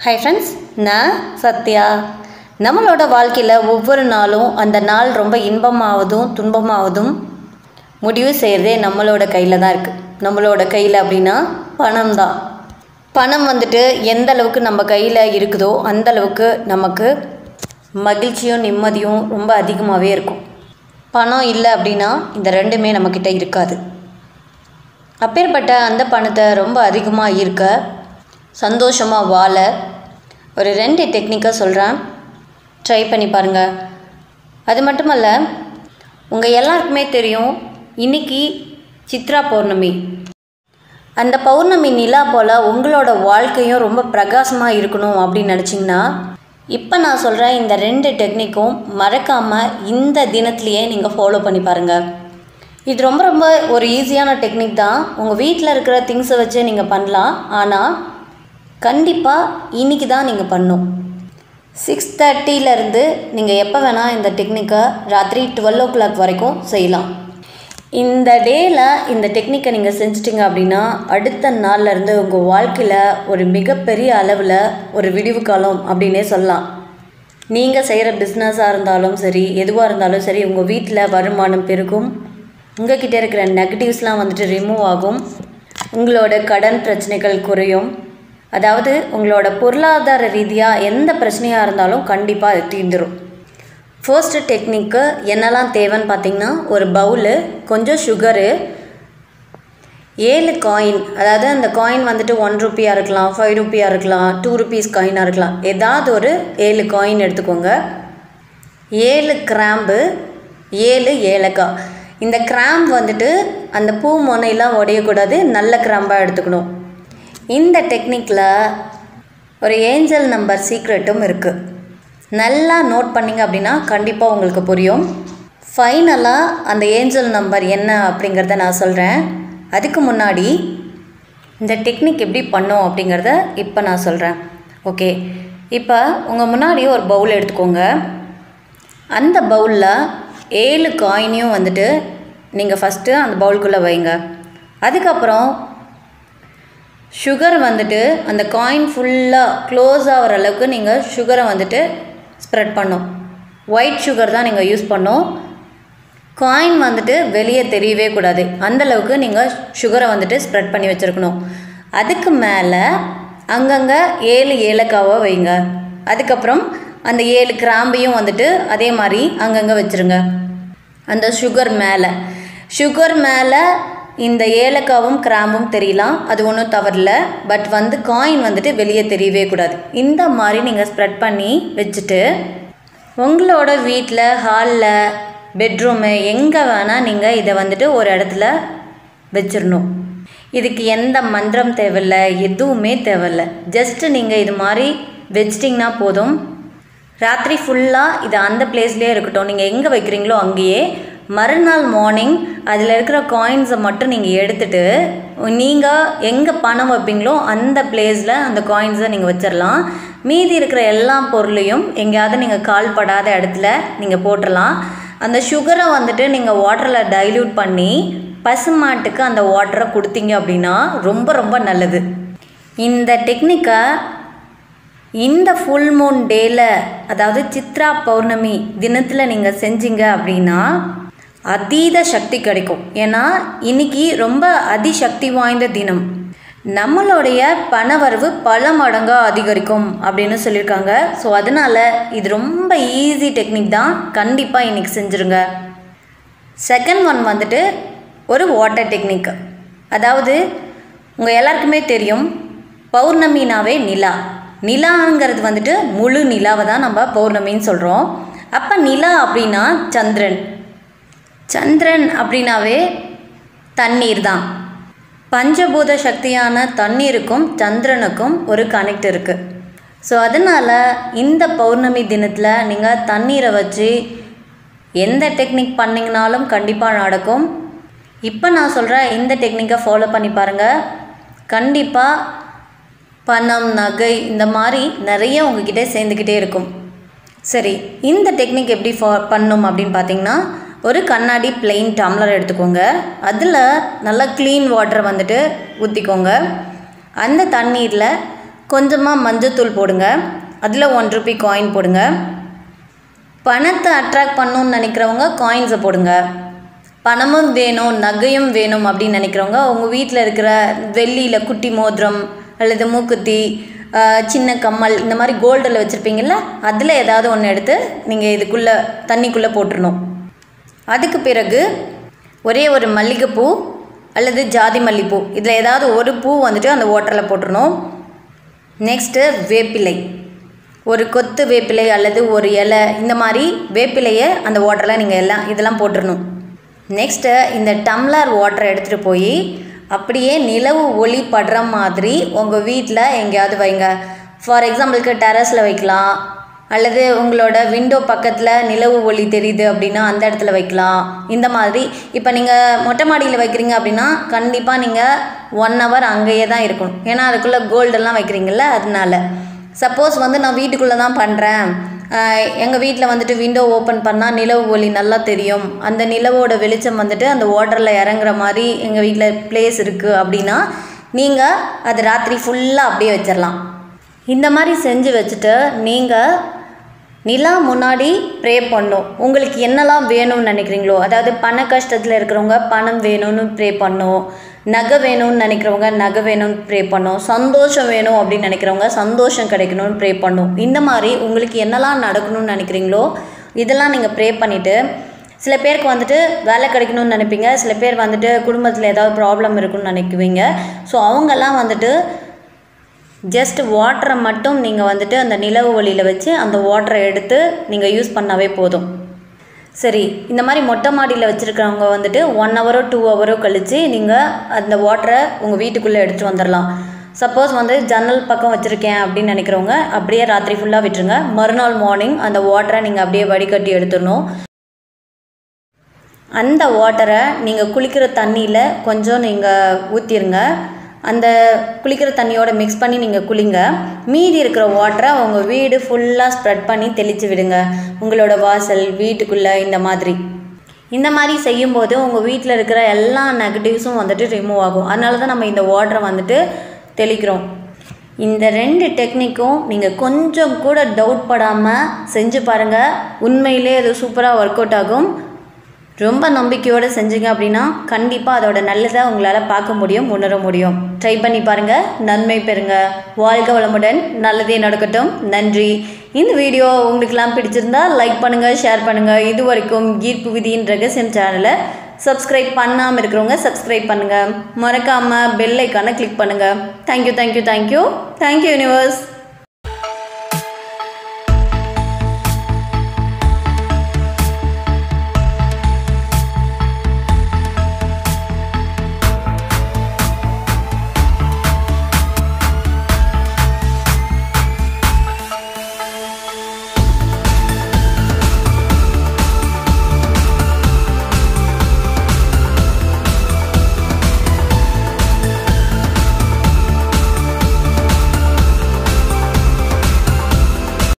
hi friends நான் சத்யா நம்மளோட வாழ்க்கையில் ஒவ்வொரு நாளும் அந்த நாள் ரொம்ப இன்பமாவதும் துன்பமாவதும் முடிவு செய்கிறதே நம்மளோட கையில் தான் இருக்குது நம்மளோட கையில் அப்படின்னா பணம் தான் பணம் வந்துட்டு எந்த அளவுக்கு நம்ம கையில் இருக்குதோ அந்த அளவுக்கு நமக்கு மகிழ்ச்சியும் நிம்மதியும் ரொம்ப அதிகமாகவே இருக்கும் பணம் இல்லை அப்படின்னா இந்த ரெண்டுமே நம்மக்கிட்ட இருக்காது அப்பேற்பட்ட அந்த பணத்தை ரொம்ப அதிகமாக இருக்க சந்தோஷமாக வாழ ஒரு ரெண்டு டெக்னிக்கை சொல்கிறேன் ட்ரை பண்ணி பாருங்கள் அது மட்டுமல்ல உங்கள் எல்லாருக்குமே தெரியும் இன்னைக்கு சித்ரா பௌர்ணமி அந்த பௌர்ணமி நிலா போல் உங்களோட வாழ்க்கையும் ரொம்ப பிரகாசமாக இருக்கணும் அப்படின்னு நினச்சிங்கன்னா இப்போ நான் சொல்கிற இந்த ரெண்டு டெக்னிக்கும் மறக்காமல் இந்த தினத்துலேயே நீங்கள் ஃபாலோ பண்ணி பாருங்கள் இது ரொம்ப ரொம்ப ஒரு ஈஸியான டெக்னிக் தான் உங்கள் வீட்டில் இருக்கிற திங்ஸை வச்சு நீங்கள் பண்ணலாம் ஆனால் கண்டிப்பாக இன்னைக்கு தான் நீங்கள் பண்ணும் சிக்ஸ் தேர்ட்டியிலேருந்து நீங்கள் எப்போ வேணால் இந்த டெக்னிக்கை ராத்திரி டுவெல் ஓ கிளாக் வரைக்கும் செய்யலாம் இந்த டேயில் இந்த டெக்னிக்கை நீங்கள் செஞ்சிட்டிங்க அப்படின்னா அடுத்த நாள்லேருந்து உங்கள் வாழ்க்கையில் ஒரு மிகப்பெரிய அளவில் ஒரு விடிவு காலம் அப்படின்னே சொல்லலாம் நீங்கள் செய்கிற பிஸ்னஸாக இருந்தாலும் சரி எதுவாக இருந்தாலும் சரி உங்கள் வீட்டில் வருமானம் பெருகும் உங்ககிட்ட இருக்கிற நெகட்டிவ்ஸ்லாம் வந்துட்டு ரிமூவ் ஆகும் உங்களோட கடன் பிரச்சனைகள் குறையும் அதாவது உங்களோட பொருளாதார ரீதியாக எந்த பிரச்சனையாக இருந்தாலும் கண்டிப்பாக அது தீர்ந்துடும் ஃபர்ஸ்ட் டெக்னிக்கு என்னெல்லாம் தேவைன்னு பார்த்தீங்கன்னா ஒரு பவுலு கொஞ்சம் சுகரு ஏழு காயின் அதாவது அந்த காயின் வந்துட்டு ஒன் ருப்பியாக இருக்கலாம் ஃபைவ் ருப்பியாக இருக்கலாம் டூ ருபீஸ் காயினாக இருக்கலாம் ஏதாவது ஒரு ஏழு காயின் எடுத்துக்கோங்க ஏழு கிராம்பு ஏழு ஏலக்காய் இந்த கிராம்பு வந்துட்டு அந்த பூ முனையெல்லாம் உடையக்கூடாது நல்ல கிராம்பாக எடுத்துக்கணும் இந்த டெக்னிக்கில் ஒரு ஏஞ்சல் நம்பர் சீக்ரெட்டும் இருக்குது நல்லா நோட் பண்ணிங்க அப்படின்னா கண்டிப்பாக உங்களுக்கு புரியும் ஃபைனலாக அந்த ஏஞ்சல் நம்பர் என்ன அப்படிங்கிறத நான் சொல்கிறேன் அதுக்கு முன்னாடி இந்த டெக்னிக் எப்படி பண்ணோம் அப்படிங்கிறத இப்போ நான் சொல்கிறேன் ஓகே இப்போ உங்கள் முன்னாடி ஒரு பவுல் எடுத்துக்கோங்க அந்த பவுலில் ஏழு காயினையும் வந்துட்டு நீங்கள் ஃபஸ்ட்டு அந்த பவுலுக்குள்ளே வைங்க அதுக்கப்புறம் சுகர் வந்துட்டு அந்த காயின் ஃபுல்லாக க்ளோஸ் ஆகிற அளவுக்கு நீங்கள் சுகரை வந்துட்டு ஸ்ப்ரெட் பண்ணும் ஒயிட் சுகர் தான் நீங்கள் யூஸ் பண்ணோம் காயின் வந்துட்டு வெளியே தெரியவே கூடாது அந்தளவுக்கு நீங்கள் சுகரை வந்துட்டு ஸ்ப்ரெட் பண்ணி வச்சுருக்கணும் அதுக்கு மேலே அங்கங்கே ஏழு ஏலக்காவை வைங்க அதுக்கப்புறம் அந்த ஏழு கிராம்பையும் வந்துட்டு அதே மாதிரி அங்கங்கே வச்சுருங்க அந்த சுகர் மேலே சுகர் மேலே இந்த ஏலக்காவும் கிராம்பும் தெரியலாம் அது ஒன்றும் தவறில்ல பட் வந்து காயின் வந்துட்டு வெளியே தெரியவே கூடாது இந்த மாதிரி நீங்கள் ஸ்ப்ரெட் பண்ணி வச்சுட்டு உங்களோட வீட்டில் ஹாலில் பெட்ரூமு எங்கே வேணால் நீங்கள் இதை வந்துட்டு ஒரு இடத்துல வச்சிடணும் இதுக்கு எந்த மந்திரம் தேவையில்ல எதுவுமே தேவையில்ல ஜஸ்ட்டு நீங்கள் இது மாதிரி வச்சிட்டிங்கன்னா போதும் ராத்திரி ஃபுல்லாக இது அந்த பிளேஸ்லேயே இருக்கட்டும் நீங்கள் எங்கே வைக்கிறீங்களோ அங்கேயே மறுநாள் மார்னிங் அதில் இருக்கிற காயின்ஸை மட்டும் நீங்கள் எடுத்துகிட்டு நீங்கள் எங்கே பணம் வைப்பீங்களோ அந்த பிளேஸில் அந்த காயின்ஸை நீங்கள் வச்சிடலாம் மீதி இருக்கிற எல்லா பொருளையும் எங்கேயாவது நீங்கள் கால் படாத இடத்துல நீங்கள் போட்டுடலாம் அந்த சுகரை வந்துட்டு நீங்கள் வாட்டரில் டைல்யூட் பண்ணி பசுமாட்டுக்கு அந்த வாட்டரை கொடுத்தீங்க அப்படின்னா ரொம்ப ரொம்ப நல்லது இந்த டெக்னிக்கை இந்த ஃபுல் மூன் டேயில் அதாவது சித்ரா பௌர்ணமி தினத்தில் நீங்கள் செஞ்சீங்க அப்படின்னா அதீத சக்தி கிடைக்கும் ஏன்னா இன்னைக்கு ரொம்ப அதிசக்தி வாய்ந்த தினம் நம்மளுடைய பணவரவு பல மடங்காக அதிகரிக்கும் அப்படின்னு சொல்லியிருக்காங்க ஸோ அதனால் இது ரொம்ப ஈஸி டெக்னிக் தான் கண்டிப்பாக இன்றைக்கி செஞ்சுருங்க செகண்ட் ஒன் வந்துட்டு ஒரு வாட்டர் டெக்னிக் அதாவது உங்கள் எல்லாருக்குமே தெரியும் பௌர்ணமினாவே நிலா நிலாங்கிறது வந்துட்டு முழு நிலாவை தான் நம்ம பௌர்ணமின்னு சொல்கிறோம் அப்போ நிலா அப்படின்னா சந்திரன் சந்திரன் அப்படின்னாவே தண்ணீர் தான் பஞ்சபூத சக்தியான தண்ணீருக்கும் சந்திரனுக்கும் ஒரு கனெக்ட் இருக்குது ஸோ அதனால் இந்த பௌர்ணமி தினத்தில் நீங்கள் தண்ணீரை வச்சு எந்த டெக்னிக் பண்ணிங்கனாலும் கண்டிப்பாக நடக்கும் இப்போ நான் சொல்கிற இந்த டெக்னிக்கை ஃபாலோ பண்ணி பாருங்கள் கண்டிப்பாக பணம் நகை இந்த மாதிரி நிறைய உங்ககிட்ட சேர்ந்துக்கிட்டே இருக்கும் சரி இந்த டெக்னிக் எப்படி ஃபா பண்ணும் அப்படின்னு பார்த்தீங்கன்னா ஒரு கண்ணாடி பிளெயின் டம்ளர் எடுத்துக்கோங்க அதில் நல்லா க்ளீன் வாட்டர் வந்துட்டு ஊற்றிக்கோங்க அந்த தண்ணீரில் கொஞ்சமாக மஞ்சத்தூள் போடுங்க அதில் ஒன் ருபி காயின் போடுங்க பணத்தை அட்ராக்ட் பண்ணணும்னு நினைக்கிறவங்க காயின்ஸை போடுங்க பணமும் வேணும் நகையும் வேணும் அப்படின்னு நினைக்கிறவங்க உங்கள் வீட்டில் இருக்கிற வெள்ளியில் குட்டி மோதிரம் அல்லது மூக்குத்தி ஆஹ், சின்ன கம்மல் இந்த மாதிரி கோல்டில் வச்சுருப்பீங்கள்ல அதில் ஏதாவது ஒன்று எடுத்து நீங்கள் இதுக்குள்ளே தண்ணிக்குள்ளே போட்டுறணும் அதுக்கு பிறகு ஒரே ஒரு மல்லிகைப்பூ அல்லது ஜாதி மல்லிப்பூ இதில் ஏதாவது ஒரு பூ வந்துட்டு அந்த வாட்டரில் போட்டுறணும் நெக்ஸ்ட்டு வேப்பிலை ஒரு கொத்து வேப்பிலை அல்லது ஒரு இலை இந்த மாதிரி வேப்பிலையை அந்த வாட்டரில் நீங்கள் எல்லாம் இதெல்லாம் போட்டுறணும் நெக்ஸ்ட்டு இந்த டம்ளர் வாட்டரை எடுத்துகிட்டு போய் அப்படியே நிலவு ஒளி படுற மாதிரி உங்கள் வீட்டில் எங்கேயாவது வைங்க ஃபார் எக்ஸாம்பிளுக்கு டெரஸில் வைக்கலாம் அல்லது உங்களோட விண்டோ பக்கத்தில் நிலவு ஒளி தெரியுது அப்படின்னா அந்த இடத்துல வைக்கலாம் இந்த மாதிரி இப்போ நீங்கள் மொட்டை மாடியில் வைக்கிறீங்க அப்படின்னா கண்டிப்பாக நீங்கள் ஒன் ஹவர் அங்கேயே தான் இருக்கணும் ஏன்னா அதுக்குள்ளே கோல்டெல்லாம் வைக்கிறீங்கல்ல அதனால சப்போஸ் வந்து நான் வீட்டுக்குள்ளே தான் பண்ணுறேன் எங்கள் வீட்டில் வந்துட்டு விண்டோ ஓப்பன் பண்ணால் நிலவு ஒளி நல்லா தெரியும் அந்த நிலவோட வெளிச்சம் வந்துட்டு அந்த வாட்டரில் இறங்குற மாதிரி எங்கள் வீட்டில் பிளேஸ் இருக்குது அப்படின்னா நீங்கள் அது ராத்திரி ஃபுல்லாக அப்படியே வச்சிடலாம் இந்த மாதிரி செஞ்சு வச்சுட்டு நீங்கள் நிலா முன்னாடி ப்ரே பண்ணும் உங்களுக்கு என்னெல்லாம் வேணும்னு நினைக்கிறீங்களோ அதாவது பண கஷ்டத்தில் இருக்கிறவங்க பணம் வேணும்னு ப்ரே பண்ணும் நகை வேணும்னு நினைக்கிறவங்க நகை வேணும்னு ப்ரே பண்ணும் சந்தோஷம் வேணும் அப்படின்னு நினைக்கிறவங்க சந்தோஷம் கிடைக்கணும்னு ப்ரே பண்ணும் இந்த மாதிரி உங்களுக்கு என்னெல்லாம் நடக்கணும்னு நினைக்கிறீங்களோ இதெல்லாம் நீங்கள் ப்ரே பண்ணிவிட்டு சில பேருக்கு வந்துட்டு வேலை கிடைக்கணும்னு நினைப்பீங்க சில பேர் வந்துட்டு குடும்பத்தில் ஏதாவது ப்ராப்ளம் இருக்குன்னு நினைக்குவீங்க ஸோ அவங்கெல்லாம் வந்துட்டு ஜஸ்ட் வாட்டரை மட்டும் நீங்கள் வந்துட்டு அந்த நிலவு ஒளியில் வச்சு அந்த வாட்டரை எடுத்து நீங்கள் யூஸ் பண்ணாவே போதும் சரி இந்த மாதிரி மொட்டை மாடியில் வச்சுருக்கிறவங்க வந்துட்டு ஒன் ஹவரோ டூ ஹவரோ கழித்து நீங்கள் அந்த வாட்டரை உங்கள் வீட்டுக்குள்ளே எடுத்துகிட்டு வந்துடலாம் சப்போஸ் வந்து ஜன்னல் பக்கம் வச்சுருக்கேன் அப்படின்னு நினைக்கிறவங்க அப்படியே ராத்திரி ஃபுல்லாக விட்டுருங்க மறுநாள் மார்னிங் அந்த வாட்டரை நீங்கள் அப்படியே வடிகட்டி எடுத்துடணும் அந்த வாட்டரை நீங்கள் குளிக்கிற தண்ணியில் கொஞ்சம் நீங்கள் ஊற்றிருங்க அந்த குளிக்கிற தண்ணியோட மிக்ஸ் பண்ணி நீங்கள் குளிங்க மீதி இருக்கிற வாட்டரை உங்கள் வீடு ஃபுல்லாக ஸ்ப்ரெட் பண்ணி தெளித்து விடுங்க உங்களோட வாசல் வீட்டுக்குள்ளே இந்த மாதிரி இந்த மாதிரி செய்யும்போது உங்கள் வீட்டில் இருக்கிற எல்லா நெகட்டிவ்ஸும் வந்துட்டு ரிமூவ் ஆகும் அதனால தான் நம்ம இந்த வாட்டரை வந்துட்டு தெளிக்கிறோம் இந்த ரெண்டு டெக்னிக்கும் நீங்கள் கொஞ்சம் கூட டவுட் படாமல் செஞ்சு பாருங்கள் உண்மையிலே அது சூப்பராக ஒர்க் அவுட் ஆகும் ரொம்ப நம்பிக்கையோடு செஞ்சீங்க அப்படின்னா கண்டிப்பாக அதோட நல்லதை உங்களால் பார்க்க முடியும் உணர முடியும் ட்ரை பண்ணி பாருங்கள் நன்மை பெறுங்க வாழ்க வளமுடன் நல்லதே நடக்கட்டும் நன்றி இந்த வீடியோ உங்களுக்கெல்லாம் பிடிச்சிருந்தா லைக் பண்ணுங்கள் ஷேர் பண்ணுங்கள் இது வரைக்கும் ஈர்ப்பு விதியின் ரகசியம் சேனலை சப்ஸ்கிரைப் பண்ணாமல் இருக்கிறவங்க சப்ஸ்கிரைப் பண்ணுங்கள் மறக்காமல் பெல் ஐக்கானை கிளிக் பண்ணுங்கள் thank you thank you thank you thank you universe